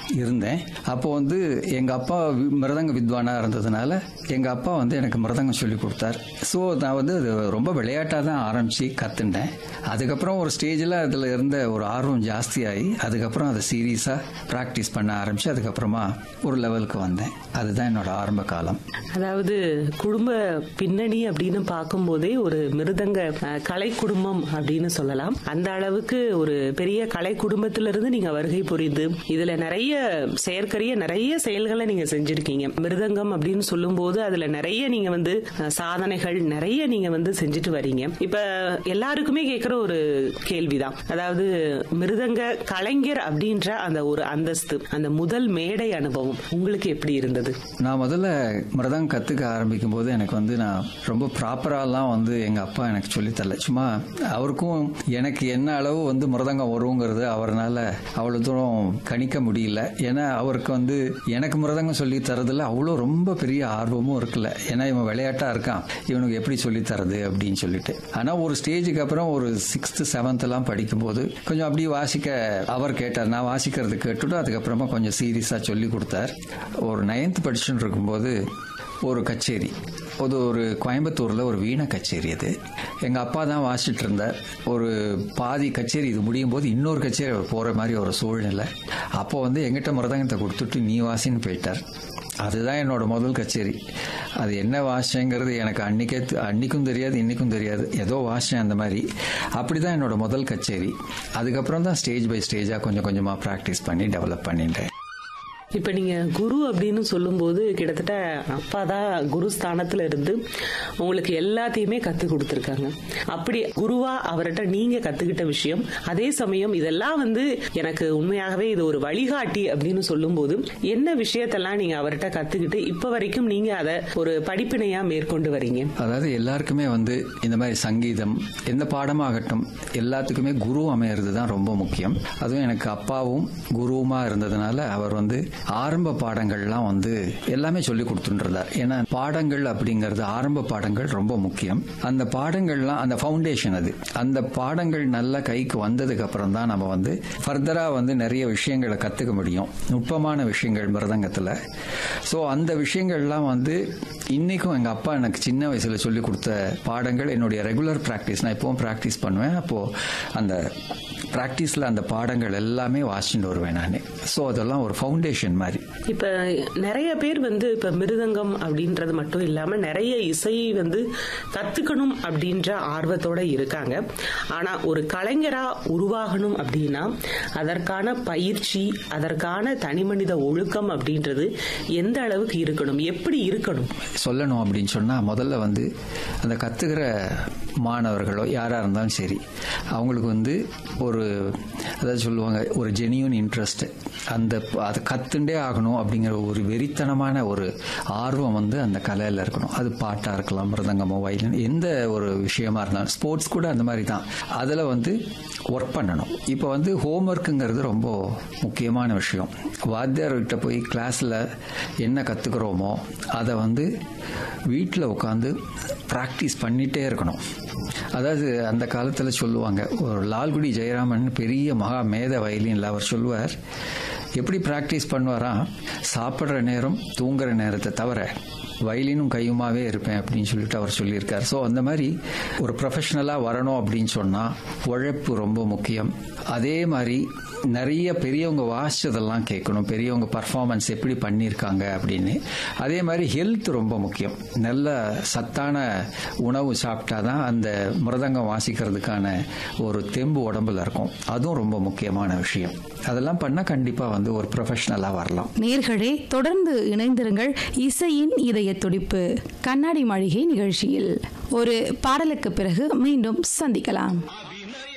இருந்தேன் அப்போ வந்து எங்கள் அப்பா வி- மிருதங்க வித்வானாக இருந்ததுனால எங்கள் அப்பா வந்து எனக்கு மிருதங்கம் சொல்லி கொடுத்தார் ஸோ நான் வந்து அது ரொம்ப விளையாட்டாக தான் ஆரம்பித்து கற்றுண்டேன் அதுக்கப்புறம் ஒரு ஸ்டேஜில் அதில் இருந்த ஒரு ஆர்வம் ஜாஸ்தியாகி அதுக்கப்புறம் அதை சீரியஸாக ப்ராக்டிஸ் பண்ண ஆரம்பித்து அதுக்கப்புறமா ஒரு லெவலுக்கு வந்தேன் அதுதான் என்னோட ஆரம்ப காலம் அதாவது குடும்ப பின்னணி அப்படின்னு பார்க்கும்போதே ஒரு மிருதங்க அஹ், கலை குடும்பம் அப்படின்னு சொல்லலாம் அந்த அளவுக்கு ஒரு பெரிய கலை குடும்பத்திலிருந்து நீங்க வருகை புரிந்து இதுல நிறைய செயற்கரிய நிறைய செயல்களை நீங்க செஞ்சிருக்கீங்க மிருதங்கம் அப்படின்னு சொல்லும்போது அதுல நிறைய நீங்க வந்து அஹ், சாதனைகள் நிறைய நீங்க வந்து செஞ்சுட்டு வரீங்க இப்ப எல்லாருக்குமே கேட்கிற ஒரு கேள்விதான் அதாவது மிருதங்க கலைஞர் அப்படின்ற அந்த ஒரு அந்தஸ்து அந்த முதல் மேடை அனுபவம் உங்களுக்கு எப்படி இருந்தது நான் முதல்ல மிருதம் கற்றுக்க ஆரம்பிக்கும் போது எனக்கு வந்து நான் ரொம்ப ப்ராப்பராலாம் வந்து எங்கள் அப்பா எனக்கு சொல்லித் தரல சும்மா அவருக்கும் எனக்கு என்ன அளவு வந்து மிருதங்கம் வருங்கிறது அவரால் அவ்வளோ தூரம் கணிக்க முடியல ஏன்னா அவருக்கு வந்து எனக்கு மிருதங்கம் சொல்லி தரதுல அவ்வளோ ரொம்ப பெரிய ஆர்வமும் இருக்குல்ல ஏன்னா இவன் விளையாட்டாக இருக்கான் இவனுக்கு எப்படி சொல்லி தரது அப்படின்னு சொல்லிட்டு ஆனால் ஒரு ஸ்டேஜுக்கு அப்புறம் ஒரு சிக்ஸ்த்து செவன்த்லாம் படிக்கும்போது கொஞ்சம் அப்படியே வாசிக்க அவர் கேட்டார் நான் வாசிக்கிறது கேட்டுட்டு அதுக்கப்புறமா கொஞ்சம் சீரியஸாக சொல்லி கொடுத்தார் ஒரு நைன்த் படிச்சுட்டு இருக்கும்போது ஒரு கச்சேரி அது ஒரு கோயம்புத்தூரில் ஒரு வீணை கச்சேரி அது எங்கள் அப்பா தான் வாசிச்சுட்டு இருந்தார் ஒரு பாதி கச்சேரி இது முடியும் போது இன்னொரு கச்சேரி அவர் போகிற மாதிரி ஒரு சூழ்நிலை அப்போ வந்து எங்கிட்ட மிருதங்கத்தை கொடுத்துட்டு நீ வாசின்னு போயிட்டார் அதுதான் என்னோட முதல் கச்சேரி அது என்ன வாசிச்சேங்கிறது எனக்கு அன்னைக்கே தெ- அன்னைக்கும் தெரியாது இன்னைக்கும் தெரியாது ஏதோ வாசிச்சேன் அந்த மாதிரி அப்படி தான் என்னோட முதல் கச்சேரி அதுக்கப்புறம் தான் ஸ்டேஜ் பை ஸ்டேஜாக கொஞ்சம் கொஞ்சமாக ப்ராக்டிஸ் பண்ணி டெவலப் பண்ணிட்டேன் இப்ப நீங்க குரு அப்படின்னு சொல்லும்போது கிட்டத்தட்ட அப்பா தான் குரு ஸ்தானத்துல இருந்து உங்களுக்கு எல்லாத்தையுமே கத்து கொடுத்துருக்காங்க அப்படி குருவா அவர்கிட்ட நீங்க கத்துக்கிட்ட விஷயம் அதே சமயம் இதெல்லாம் வந்து எனக்கு உண்மையாகவே இது ஒரு வழிகாட்டி அப்படின்னு சொல்லும்போது என்ன விஷயத்தெல்லாம் நீங்க அவர்கிட்ட கத்துக்கிட்டு இப்ப வரைக்கும் நீங்க அதை ஒரு படிப்பினையா மேற்கொண்டு வரீங்க அதாவது எல்லாருக்குமே வந்து இந்த மாதிரி சங்கீதம் எந்த பாடமாகட்டும் எல்லாத்துக்குமே குரு அமையிறது தான் ரொம்ப முக்கியம் அதுவும் எனக்கு அப்பாவும் குருவுமா இருந்ததுனால அவர் வந்து ஆரம்ப பாடங்கள்லாம் வந்து எல்லாமே சொல்லி கொடுத்துட்டுருந்தார் ஏன்னா பாடங்கள் அப்படிங்கிறது ஆரம்ப பாடங்கள் ரொம்ப முக்கியம் அந்த பாடங்கள்லாம் அந்த ஃபவுண்டேஷன் அது அந்த பாடங்கள் நல்ல கைக்கு வந்ததுக்கு அப்புறம் தான் நம்ம வந்து ஃபர்தரா வந்து நிறைய விஷயங்களை கத்துக்க முடியும் நுட்பமான விஷயங்கள் மிருதங்கத்துல ஸோ அந்த விஷயங்கள்லாம் வந்து இன்னைக்கும் எங்க அப்பா எனக்கு சின்ன வயசுல சொல்லி கொடுத்த பாடங்கள் என்னுடைய ரெகுலர் ப்ராக்டிஸ் நான் எப்பவும் ப்ராக்டிஸ் பண்ணுவேன் அப்போ அந்த ப்ராக்டிஸ்ல அந்த பாடங்கள் எல்லாமே வாசிச்சுட்டு வருவேன் நான் ஸோ அதெல்லாம் ஒரு ஃபவுண்டேஷன் மாதிரி இப்ப நிறைய பேர் வந்து இப்ப மிருதங்கம் அப்படின்றது மட்டும் இல்லாம நிறைய இசையை வந்து கத்துக்கணும் அப்படின்ற ஆர்வத்தோட இருக்காங்க ஆனா ஒரு கலைஞரா உருவாகணும் அப்படின்னா அதற்கான பயிற்சி அதற்கான தனிமனித ஒழுக்கம் அப்படின்றது எந்த அளவுக்கு இருக்கணும் எப்படி இருக்கணும் சொல்லணும் அப்படின்னு சொன்னா முதல்ல வந்து அந்த கத்துக்கிற மாணவர்களோ யாரா இருந்தாலும் சரி அவங்களுக்கு வந்து ஒரு அதாவது சொல்லுவாங்க ஒரு ஜெனியூன் இன்ட்ரெஸ்ட் அந்த அதை கத்துண்டே ஆகணும் அப்படிங்கிற ஒரு வெறித்தனமான ஒரு ஆர்வம் வந்து அந்த கலையில இருக்கணும் அது பாட்டா இருக்கலாம் மிருதங்கமோ வயலின் எந்த ஒரு விஷயமா இருந்தாலும் ஸ்போர்ட்ஸ் கூட அந்த மாதிரி தான் அதில் வந்து ஒர்க் பண்ணணும் இப்போ வந்து ஹோம்ஒர்க்குங்கிறது ரொம்ப முக்கியமான விஷயம் வாத்தியார்கிட்ட போய் கிளாஸில் என்ன கற்றுக்குறோமோ அதை வந்து வீட்டில் உட்காந்து ப்ராக்டிஸ் பண்ணிகிட்டே இருக்கணும் அதாவது அந்த காலத்தில் சொல்லுவாங்க ஒரு லால்குடி ஜெயராமன் பெரிய மகா மேத வயலின்ல அவர் சொல்லுவார் எப்படி ப்ராக்டிஸ் பண்ணுவாராம் சாப்பிட்ற நேரம் தூங்குற நேரத்தை தவிர வயலினும் கையுமாவே இருப்பேன் அப்படின்னு சொல்லிட்டு அவர் சொல்லியிருக்கார் ஸோ அந்த மாதிரி ஒரு ப்ரொஃபஷனலாக வரணும் அப்படின்னு சொன்னால் உழைப்பு ரொம்ப முக்கியம் அதே மாதிரி நிறைய பெரியவங்க வாசிச்சதெல்லாம் கேட்கணும் பெரியவங்க பர்ஃபார்மன்ஸ் எப்படி பண்ணியிருக்காங்க அப்படின்னு அதே மாதிரி ஹெல்த் ரொம்ப முக்கியம் நல்ல சத்தான உணவு சாப்பிட்டா தான் அந்த மிருதங்கம் வாசிக்கிறதுக்கான ஒரு தெம்பு உடம்புல இருக்கும் அதுவும் ரொம்ப முக்கியமான விஷயம் அதெல்லாம் பண்ணால் கண்டிப்பாக வந்து ஒரு ப்ரொஃபஷனலாக வரலாம் நேர்களே தொடர்ந்து இணைந்திருங்கள் இசையின் இதய துடிப்பு கண்ணாடி மாளிகை நிகழ்ச்சியில் ஒரு பாடலுக்கு பிறகு மீண்டும் சந்திக்கலாம்